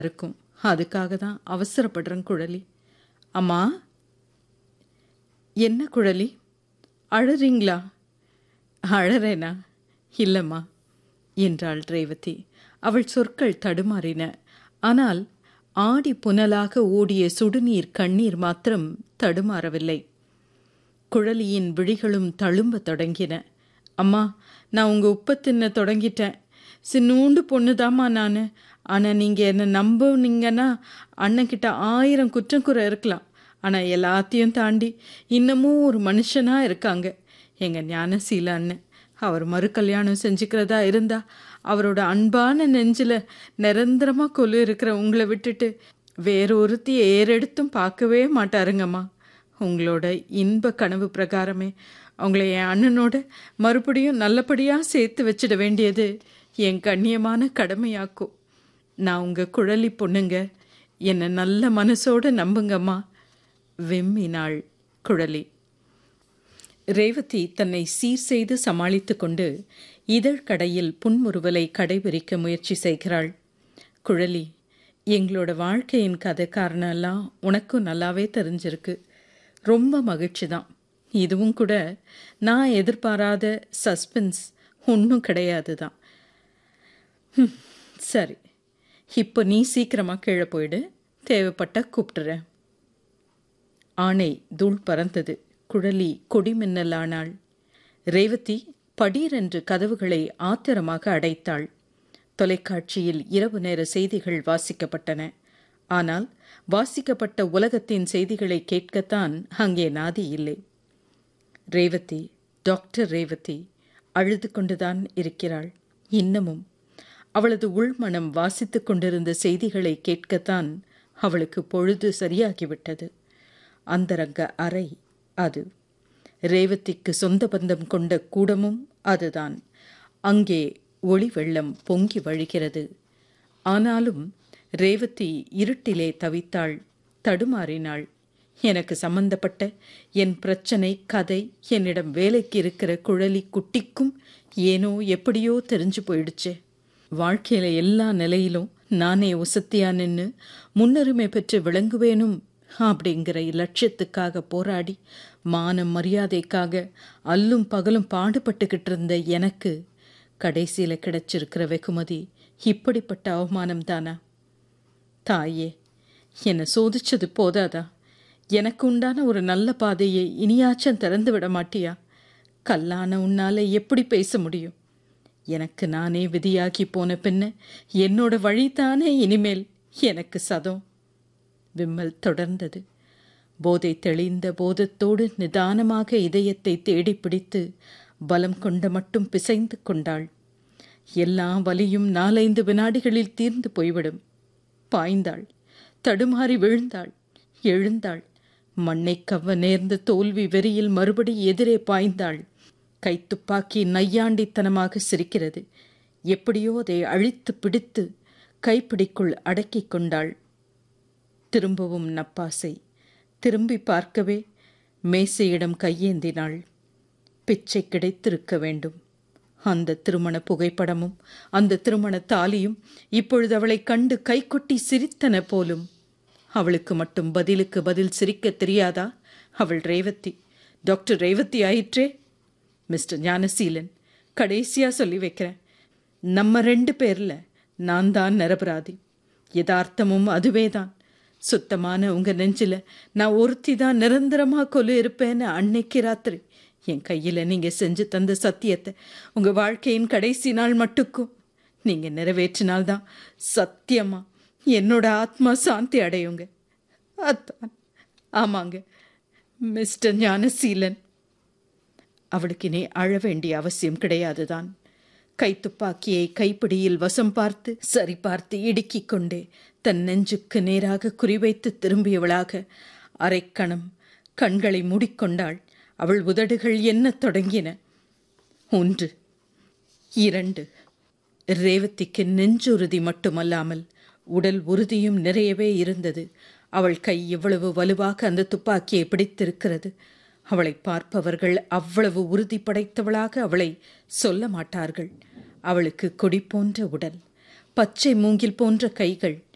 இருக்கும் அதுக்காக தான் அவசரப்படுறேன் குழலி அம்மா என்ன குழலி அழறீங்களா அழறேனா இல்லைம்மா என்றாள் ரேவதி அவள் சொற்கள் தடுமாறின ஆனால் ஆடி புனலாக ஓடிய சுடுநீர் கண்ணீர் மாத்திரம் தடுமாறவில்லை குழலியின் விழிகளும் தழும்ப தொடங்கின அம்மா நான் உங்கள் உப்பை தின்ன தொடங்கிட்டேன் சின்னூண்டு பொண்ணுதாம்மா நான் ஆனால் நீங்கள் என்னை நம்புனீங்கன்னா அண்ணன்கிட்ட ஆயிரம் குற்றங்குறை இருக்கலாம் ஆனால் எல்லாத்தையும் தாண்டி இன்னமும் ஒரு மனுஷனாக இருக்காங்க எங்கள் ஞானசீல அண்ணன் அவர் மறு கல்யாணம் செஞ்சுக்கிறதா இருந்தா அவரோட அன்பான நெஞ்சில் நிரந்தரமாக கொலு இருக்கிற உங்களை விட்டுட்டு வேறொருத்தியை ஏறெடுத்தும் பார்க்கவே மாட்டாருங்கம்மா உங்களோட இன்ப கனவு பிரகாரமே அவங்கள என் அண்ணனோட மறுபடியும் நல்லபடியாக சேர்த்து வச்சிட வேண்டியது என் கண்ணியமான கடமையாக்கும் நான் உங்கள் குழலி பொண்ணுங்க என்னை நல்ல மனசோட நம்புங்கம்மா வெம்மினாள் குழலி ரேவதி தன்னை சீர் செய்து சமாளித்து கொண்டு இதழ் கடையில் புன்முறுவலை கடைபிடிக்க முயற்சி செய்கிறாள் குழலி எங்களோட வாழ்க்கையின் கதை காரணம்லாம் உனக்கும் நல்லாவே தெரிஞ்சிருக்கு ரொம்ப மகிழ்ச்சி தான் இதுவும் கூட நான் எதிர்பாராத சஸ்பென்ஸ் ஒன்றும் கிடையாது தான் ஹம், சரி இப்போ நீ சீக்கிரமாக கீழே போயிடு தேவைப்பட்ட கூப்பிட்டுறேன் ஆணை தூள் பறந்தது குழலி கொடிமின்னலானாள் ரேவதி படீரென்று கதவுகளை ஆத்திரமாக அடைத்தாள் தொலைக்காட்சியில் இரவு நேர செய்திகள் வாசிக்கப்பட்டன ஆனால் வாசிக்கப்பட்ட உலகத்தின் செய்திகளை கேட்கத்தான் அங்கே நாதி இல்லை ரேவதி டாக்டர் ரேவதி அழுது கொண்டுதான் இருக்கிறாள் இன்னமும் அவளது உள்மனம் வாசித்துக் கொண்டிருந்த செய்திகளை கேட்கத்தான் அவளுக்கு பொழுது சரியாகிவிட்டது அந்தரங்க அறை அது ரேவதிக்கு சொந்த பந்தம் கொண்ட கூடமும் அதுதான் அங்கே ஒளி வெள்ளம் பொங்கி வழிகிறது ஆனாலும் ரேவதி இருட்டிலே தவித்தாள் தடுமாறினாள் எனக்கு சம்பந்தப்பட்ட என் பிரச்சனை கதை என்னிடம் வேலைக்கு இருக்கிற குழலி குட்டிக்கும் ஏனோ எப்படியோ தெரிஞ்சு போயிடுச்சே வாழ்க்கையில எல்லா நிலையிலும் நானே உசத்தியா நின்று முன்னுரிமை பெற்று விளங்குவேனும் அப்படிங்கிற லட்சியத்துக்காக போராடி மானம் மரியாதைக்காக அல்லும் பகலும் பாடுபட்டுக்கிட்டு இருந்த எனக்கு கடைசியில் கிடைச்சிருக்கிற வெகுமதி இப்படிப்பட்ட அவமானம் தானா தாயே என்னை சோதிச்சது போதாதா எனக்கு உண்டான ஒரு நல்ல பாதையை இனியாச்சும் திறந்து விட மாட்டியா கல்லான உன்னால எப்படி பேச முடியும் எனக்கு நானே விதியாகி போன பின்ன என்னோட வழிதானே இனிமேல் எனக்கு சதம் விம்மல் தொடர்ந்தது போதை தெளிந்த போதத்தோடு நிதானமாக இதயத்தை தேடி பிடித்து பலம் கொண்ட மட்டும் பிசைந்து கொண்டாள் எல்லா வலியும் நாலைந்து வினாடிகளில் தீர்ந்து போய்விடும் பாய்ந்தாள் தடுமாறி விழுந்தாள் எழுந்தாள் மண்ணை கவ்வ நேர்ந்த தோல்வி வெறியில் மறுபடி எதிரே பாய்ந்தாள் கைத்துப்பாக்கி நையாண்டித்தனமாக சிரிக்கிறது எப்படியோ அதை அழித்து பிடித்து கைப்பிடிக்குள் அடக்கிக் கொண்டாள் திரும்பவும் நப்பாசை திரும்பி பார்க்கவே மேசையிடம் கையேந்தினாள் பிச்சை கிடைத்திருக்க வேண்டும் அந்த திருமண புகைப்படமும் அந்த திருமண தாலியும் இப்பொழுது அவளை கண்டு கைகொட்டி சிரித்தன போலும் அவளுக்கு மட்டும் பதிலுக்கு பதில் சிரிக்க தெரியாதா அவள் ரேவதி டாக்டர் ரேவதி ஆயிற்றே மிஸ்டர் ஞானசீலன் கடைசியா சொல்லி வைக்கிறேன் நம்ம ரெண்டு பேர்ல நான் தான் நிரபராதி யதார்த்தமும் அதுவே தான் சுத்தமான உங்க நெஞ்சில நான் ஒருத்தி தான் நிரந்தரமா கொலு இருப்பேன்னு அன்னைக்கு ராத்திரி என் கையில நீங்க செஞ்சு தந்த சத்தியத்தை உங்க வாழ்க்கையின் கடைசி நாள் மட்டுக்கும் நீங்க நிறைவேற்றினால்தான் சத்தியமா என்னோட ஆத்மா சாந்தி அடையுங்க அதான் ஆமாங்க மிஸ்டர் ஞானசீலன் அவளுக்கு இனி அழ வேண்டிய அவசியம் கிடையாதுதான் கைத்துப்பாக்கியை கைப்பிடியில் வசம் பார்த்து சரி பார்த்து இடுக்கிக் கொண்டே தன் நெஞ்சுக்கு நேராக குறிவைத்து திரும்பியவளாக அரைக்கணம் கண்களை மூடிக்கொண்டாள் அவள் உதடுகள் எண்ணத் தொடங்கின ஒன்று இரண்டு ரேவதிக்கு நெஞ்சுறுதி மட்டுமல்லாமல் உடல் உறுதியும் நிறையவே இருந்தது அவள் கை எவ்வளவு வலுவாக அந்த துப்பாக்கியை பிடித்திருக்கிறது அவளை பார்ப்பவர்கள் அவ்வளவு உறுதி படைத்தவளாக அவளை சொல்ல மாட்டார்கள் அவளுக்கு கொடி போன்ற உடல் பச்சை மூங்கில் போன்ற கைகள்